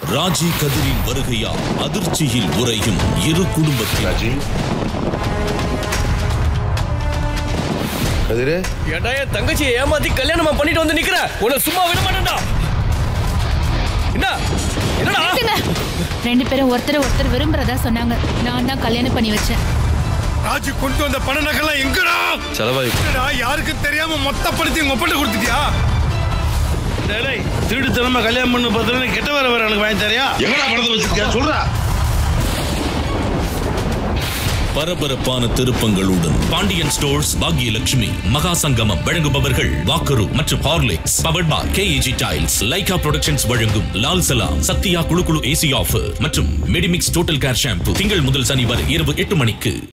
ராஜி கதிரின் வருகையால் அதிர்ச்சியில் உறையும் இரு குடும்பத்தினர் ராஜி கதிரே ஏடா என் தங்கச்சியை ஏமாத்தி கல்யாணமா பண்ணிட்டு வந்து நிக்கிற உன்னை சும்மா விட மாட்டேன்டா என்ன என்னடா நிறுத்துங்க. ரெண்டு பேரும் ஒருத்தர் ஒருத்தர் விரும்புறதா சொன்னாங்க நான் தான் கல்யாணம் பண்ணி வச்சேன் ராஜு கொண்டு வந்த பண நகைலாம் எங்கடா செலவாய் என்னடா யாருக்கும் தெரியாம மொத்த பணத்தையும் உங்க ஒப்பந்த கொடுத்துட்டியா டேய் திருடுத்தனமா கல்யாணம் பண்ண பார்த்தா கெட்ட வர வர எனக்கு வாங்கி தரியா எங்கடா பணத்தை வச்சிருக்கியா சொல்றா பரபரப்பான திருப்பங்களுடன் பாண்டியன் ஸ்டோர்ஸ் பாக்யலட்சுமி மகா சங்கமம் வழங்குபவர்கள் வாக்கரு மற்றும் Horlicks powered by KAG tiles Lyca productions வழங்கும் லால் சலாம் சத்யா குழு குழு ஏசி ஆஃபர் மற்றும் மெடிமிக்ஸ் டோட்டல் கேர் ஷாம்பு திங்கள் முதல் சனி வரை இரவு எட்டு மணிக்கு